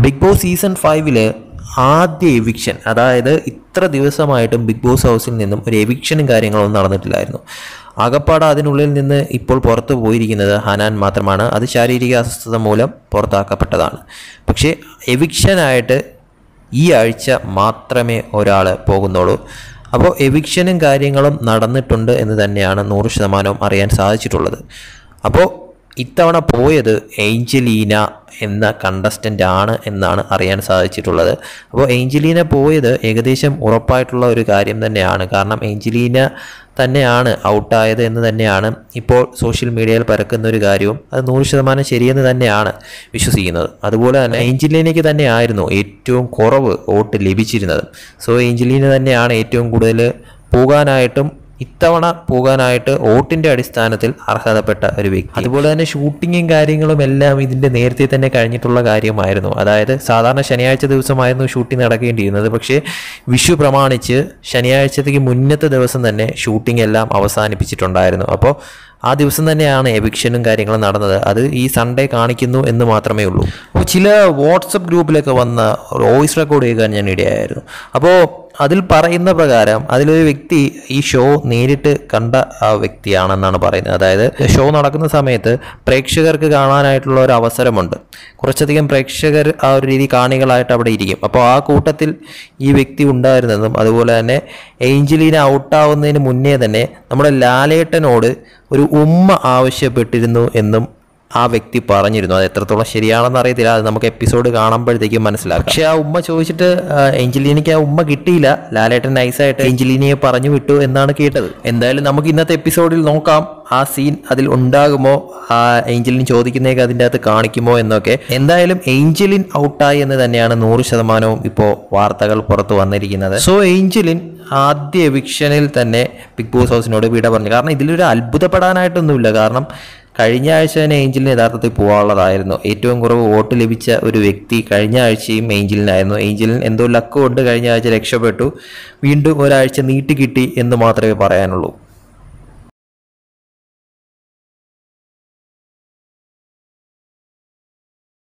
big boss season ഫൈവില് ആദ്യ eviction അതായത് ഇത്ര ദിവസമായിട്ടും ബിഗ് ബോസ് ഹൗസിൽ നിന്നും ഒരു എവിക്ഷനും കാര്യങ്ങളൊന്നും നടന്നിട്ടില്ലായിരുന്നു ആകപ്പാട് അതിനുള്ളിൽ നിന്ന് ഇപ്പോൾ പുറത്തു പോയിരിക്കുന്നത് ഹനാൻ മാത്രമാണ് അത് ശാരീരിക അസ്വസ്ഥത മൂലം പുറത്താക്കപ്പെട്ടതാണ് പക്ഷേ എവിക്ഷനായിട്ട് ഈ ആഴ്ച മാത്രമേ ഒരാൾ പോകുന്നുള്ളൂ അപ്പോൾ എവിക്ഷനും കാര്യങ്ങളും നടന്നിട്ടുണ്ട് എന്ന് തന്നെയാണ് നൂറ് ശതമാനവും അറിയാൻ സാധിച്ചിട്ടുള്ളത് അപ്പോൾ ഇത്തവണ പോയത് ഏഞ്ചലീന എന്ന കണ്ടസ്റ്റൻ്റ് ആണ് എന്നാണ് അറിയാൻ സാധിച്ചിട്ടുള്ളത് അപ്പോൾ ഏഞ്ചലീന പോയത് ഏകദേശം ഉറപ്പായിട്ടുള്ള ഒരു കാര്യം തന്നെയാണ് കാരണം ഏഞ്ചലീന തന്നെയാണ് ഔട്ടായത് എന്ന് തന്നെയാണ് ഇപ്പോൾ സോഷ്യൽ മീഡിയയിൽ പരക്കുന്ന ഒരു കാര്യവും അത് നൂറ് ശതമാനം ശരിയെന്ന് തന്നെയാണ് വിശ്വസിക്കുന്നത് അതുപോലെ തന്നെ ഏഞ്ചലീനയ്ക്ക് തന്നെയായിരുന്നു ഏറ്റവും കുറവ് വോട്ട് ലഭിച്ചിരുന്നത് സോ ഏഞ്ചലീന തന്നെയാണ് ഏറ്റവും കൂടുതൽ പോകാനായിട്ടും ഇത്തവണ പോകാനായിട്ട് വോട്ടിന്റെ അടിസ്ഥാനത്തിൽ അർഹതപ്പെട്ട ഒരു വ്യക്തി അതുപോലെ തന്നെ ഷൂട്ടിങ്ങും കാര്യങ്ങളും എല്ലാം ഇതിന്റെ നേരത്തെ തന്നെ കഴിഞ്ഞിട്ടുള്ള കാര്യമായിരുന്നു അതായത് സാധാരണ ശനിയാഴ്ച ദിവസമായിരുന്നു ഷൂട്ടിംഗ് നടക്കേണ്ടിയിരുന്നത് പക്ഷേ വിഷു പ്രമാണിച്ച് ശനിയാഴ്ചത്തേക്ക് മുന്നത്തെ ദിവസം തന്നെ ഷൂട്ടിംഗ് എല്ലാം അവസാനിപ്പിച്ചിട്ടുണ്ടായിരുന്നു അപ്പോൾ ആ ദിവസം തന്നെയാണ് എവിക്ഷനും കാര്യങ്ങളും നടന്നത് അത് ഈ സൺഡേ കാണിക്കുന്നു എന്ന് മാത്രമേ ഉള്ളൂ അപ്പോൾ ചില വാട്സപ്പ് ഗ്രൂപ്പിലൊക്കെ വന്ന വോയിസ് റെക്കോർഡ് കേൾക്കാൻ ഞാൻ ഇടയായിരുന്നു അപ്പോൾ അതിൽ പറയുന്ന പ്രകാരം അതിലൊരു വ്യക്തി ഈ ഷോ നേരിട്ട് കണ്ട ആ വ്യക്തിയാണെന്നാണ് പറയുന്നത് അതായത് ഷോ നടക്കുന്ന സമയത്ത് പ്രേക്ഷകർക്ക് കാണാനായിട്ടുള്ള ഒരു അവസരമുണ്ട് കുറച്ചധികം പ്രേക്ഷകർ ആ ഒരു രീതി കാണികളായിട്ട് അവിടെ ഇരിക്കും അപ്പോൾ ആ കൂട്ടത്തിൽ ഈ വ്യക്തി ഉണ്ടായിരുന്നതും അതുപോലെ തന്നെ ഏഞ്ചലീന ഔട്ടാവുന്നതിന് മുന്നേ തന്നെ നമ്മുടെ ലാലേട്ടനോട് ഒരു ഉമ്മ ആവശ്യപ്പെട്ടിരുന്നു എന്നും ആ വ്യക്തി പറഞ്ഞിരുന്നു അത് എത്രത്തോളം ശരിയാണെന്ന് അറിയത്തില്ല അത് നമുക്ക് എപ്പിസോഡ് കാണുമ്പോഴത്തേക്കും മനസ്സിലാക്കാം പക്ഷെ ആ ഉമ്മ ചോദിച്ചിട്ട് ആ, ഏഞ്ചലീനയ്ക്ക് ആ ഉമ്മ കിട്ടിയില്ല ലാലേട്ടൻ നൈസായിട്ട് ഏഞ്ചലീനയെ പറഞ്ഞു വിട്ടു എന്നാണ് കേട്ടത് എന്തായാലും നമുക്ക് ഇന്നത്തെ എപ്പിസോഡിൽ നോക്കാം ആ സീൻ അതിൽ ഉണ്ടാകുമോ ആ ഏഞ്ചലിൻ ചോദിക്കുന്നതൊക്കെ അതിൻ്റെ അകത്ത് കാണിക്കുമോ എന്നൊക്കെ എന്തായാലും ഏഞ്ചലിൻ ഔട്ടായി എന്ന് തന്നെയാണ് നൂറ് ശതമാനവും ഇപ്പോൾ വാർത്തകൾ പുറത്തു വന്നിരിക്കുന്നത് സോ ഏഞ്ചലിൻ ആദ്യ എവിക്ഷനിൽ തന്നെ ബിഗ് ബോസ് ഹൗസിനോട് വിട പറഞ്ഞു കാരണം ഇതിലൊരു അത്ഭുതപ്പെടാനായിട്ടൊന്നുമില്ല കാരണം കഴിഞ്ഞ ആഴ്ച തന്നെ ഏഞ്ചലിന് യഥാർത്ഥത്തിൽ പോകാനുള്ളതായിരുന്നു ഏറ്റവും കുറവ് വോട്ട് ലഭിച്ച ഒരു വ്യക്തി കഴിഞ്ഞ ആഴ്ചയും ഏഞ്ചലിനായിരുന്നു ഏഞ്ചലിൻ എന്തോ ലക്ക് കൊണ്ട് കഴിഞ്ഞ ആഴ്ച രക്ഷപ്പെട്ടു വീണ്ടും ഒരാഴ്ച നീട്ടി കിട്ടി എന്ന് മാത്രമേ പറയാനുള്ളൂ